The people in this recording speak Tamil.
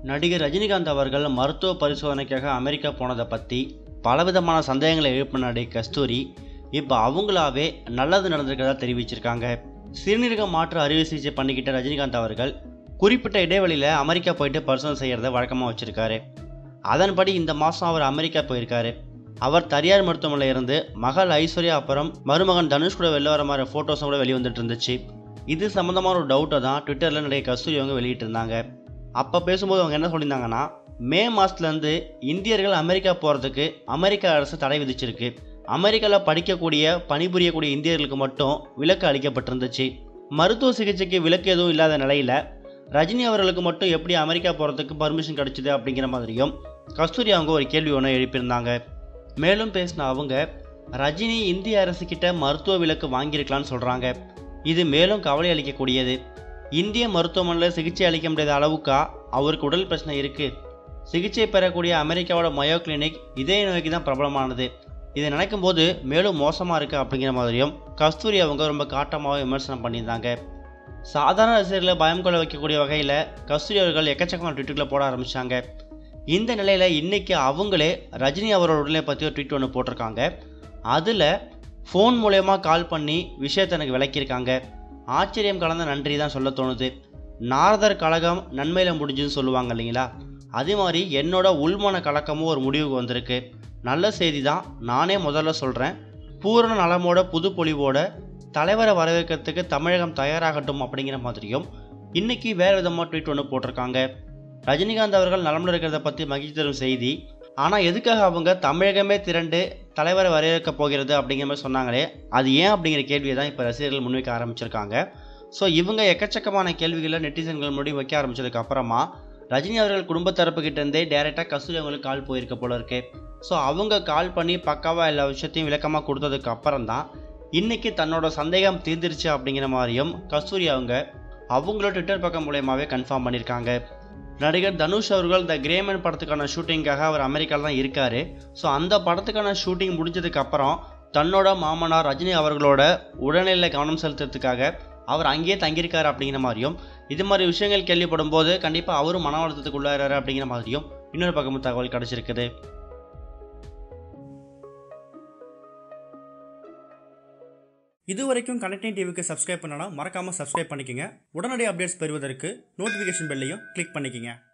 நடிகர் ரஜினிகாந்த் அவர்கள் மருத்துவ பரிசோதனைக்காக அமெரிக்கா போனதை பற்றி பலவிதமான சந்தேகங்களை எழுப்பின நடிகை கஸ்தூரி இப்போ அவங்களாவே நல்லது நடந்திருக்கிறதா தெரிவிச்சிருக்காங்க சிறுநீரக மாற்று அறுவை சிகிச்சை பண்ணிக்கிட்ட ரஜினிகாந்த் அவர்கள் குறிப்பிட்ட இடைவெளியில் அமெரிக்கா போயிட்டு பரிசோதனை செய்கிறத வழக்கமாக வச்சுருக்காரு அதன்படி இந்த மாதம் அவர் அமெரிக்கா போயிருக்காரு அவர் தனியார் மருத்துவமனையில் இருந்து மகள் ஐஸ்வர்யா அப்புறம் மருமகன் தனுஷ் கூட வெளில வர மாதிரி ஃபோட்டோஸும் கூட வெளிவந்துட்டு இருந்துச்சு இது சம்மந்தமான ஒரு டவுட்டை தான் ட்விட்டரில் நடிகை கஸ்தூரி அவங்க வெளியிட்டிருந்தாங்க அப்போ பேசும்போது அவங்க என்ன சொல்லியிருந்தாங்கன்னா மே மாதத்துலேருந்து இந்தியர்கள் அமெரிக்கா போகிறதுக்கு அமெரிக்க அரசு தடை விதிச்சிருக்கு அமெரிக்காவில் படிக்கக்கூடிய பணிபுரியக்கூடிய இந்தியர்களுக்கு மட்டும் விலக்கு அளிக்கப்பட்டிருந்துச்சு மருத்துவ சிகிச்சைக்கு விலக்கு எதுவும் இல்லாத நிலையில் ரஜினி அவர்களுக்கு மட்டும் எப்படி அமெரிக்கா போகிறதுக்கு பர்மிஷன் கிடைச்சிது அப்படிங்கிற மாதிரியும் கஸ்தூரி அவங்க ஒரு கேள்வி ஒன்று எழுப்பியிருந்தாங்க மேலும் பேசின அவங்க ரஜினி இந்திய அரசு கிட்ட மருத்துவ விலக்கு வாங்கியிருக்கலாம்னு சொல்கிறாங்க இது மேலும் கவலை அளிக்கக்கூடியது இந்திய மருத்துவமனையில் சிகிச்சை அளிக்க முடியாத அளவுக்கா அவருக்கு உடல் பிரச்சனை இருக்குது சிகிச்சை பெறக்கூடிய அமெரிக்காவோட மயோ கிளினிக் இதய நோய்க்கு தான் பிரபலமானது இதை நினைக்கும் போது மேலும் மோசமாக இருக்குது அப்படிங்கிற மாதிரியும் கஸ்தூரி அவங்க ரொம்ப காட்டமாக விமர்சனம் பண்ணியிருந்தாங்க சாதாரண ரசிகர்களை பயம் கொள்ள வைக்கக்கூடிய வகையில் கஸ்தூரி அவர்கள் எக்கச்சக்கமான ட்விட்டுகளை போட ஆரம்பித்தாங்க இந்த நிலையில் இன்னைக்கு அவங்களே ரஜினி அவரோட உடலை பற்றி ஒரு ட்வீட் ஒன்று போட்டிருக்காங்க அதில் ஃபோன் மூலயமா கால் பண்ணி விஷயத்தை எனக்கு விளக்கியிருக்காங்க ஆச்சரியம் கலந்த நன்றி தான் சொல்ல தோணுது நாரதர் கழகம் நன்மையில் முடிஞ்சுன்னு சொல்லுவாங்க இல்லைங்களா அதே மாதிரி என்னோட உள்மன கலக்கமும் ஒரு முடிவுக்கு வந்திருக்கு நல்ல செய்தி தான் நானே முதல்ல சொல்கிறேன் பூரண நலமோட புது பொலிவோட தலைவரை வரவேற்கிறதுக்கு தமிழகம் தயாராகட்டும் அப்படிங்கிற மாதிரியும் இன்னைக்கு வேறு விதமாக ட்வீட் ஒன்று போட்டிருக்காங்க ரஜினிகாந்த் அவர்கள் நலமுடன் இருக்கிறத பற்றி மகிழ்ச்சி தரும் செய்தி ஆனால் எதுக்காக அவங்க தமிழகமே திரண்டு தலைவரை வரவேற்க போகிறது அப்படிங்கிற மாதிரி சொன்னாங்களே அது ஏன் அப்படிங்கிற கேள்வியை தான் இப்போ ரசிகர்கள் முன்வைக்க ஆரம்பிச்சிருக்காங்க ஸோ இவங்க எக்கச்சக்கமான கேள்விகளை நெட்டிசன்கள் முன்னாடி வைக்க ஆரம்பிச்சதுக்கு அப்புறமா ரஜினி அவர்கள் குடும்ப தரப்புக்கிட்ட இருந்தே டேரெக்டாக கஸ்தூரி அவங்களுக்கு கால் போயிருக்க போல இருக்கு ஸோ அவங்க கால் பண்ணி பக்காவாக எல்லா விஷயத்தையும் விளக்கமாக கொடுத்ததுக்கு அப்புறம் தான் இன்னைக்கு தன்னோட சந்தேகம் தீர்ந்துருச்சு அப்படிங்கிற மாதிரியும் கஸ்தூரி அவங்க அவங்களோட ட்விட்டர் பக்கம் மூலயமாவே கன்ஃபார்ம் பண்ணியிருக்காங்க நடிகர் தனுஷ் அவர்கள் த கிரேமன் படத்துக்கான ஷூட்டிங்காக அவர் அமெரிக்காவில் தான் இருக்கார் ஸோ அந்த படத்துக்கான ஷூட்டிங் முடிஞ்சதுக்கு அப்புறம் தன்னோட மாமனார் ரஜினி அவர்களோட உடல்நிலையில் கவனம் செலுத்துறதுக்காக அவர் அங்கேயே தங்கியிருக்காரு அப்படிங்கிற மாதிரியும் இது மாதிரி விஷயங்கள் கேள்விப்படும் போது கண்டிப்பாக அவரும் மன அழுத்தத்துக்கு உள்ளாராரு அப்படிங்கிற மாதிரியும் இன்னொரு பக்கமும் தகவல் கிடச்சிருக்குது இது வரைக்கும் கனெக்டிங் டிவிக்கு சப்ஸ்கிரைப் பண்ணனா மறக்காமல் சப்ஸ்கிரைப் பண்ணிக்கங்க உடனடி அப்டேட்ஸ் பெறுவதற்கு நோட்டிஃபிகேஷன் பெல்லையும் கிளிக் பண்ணிக்கங்க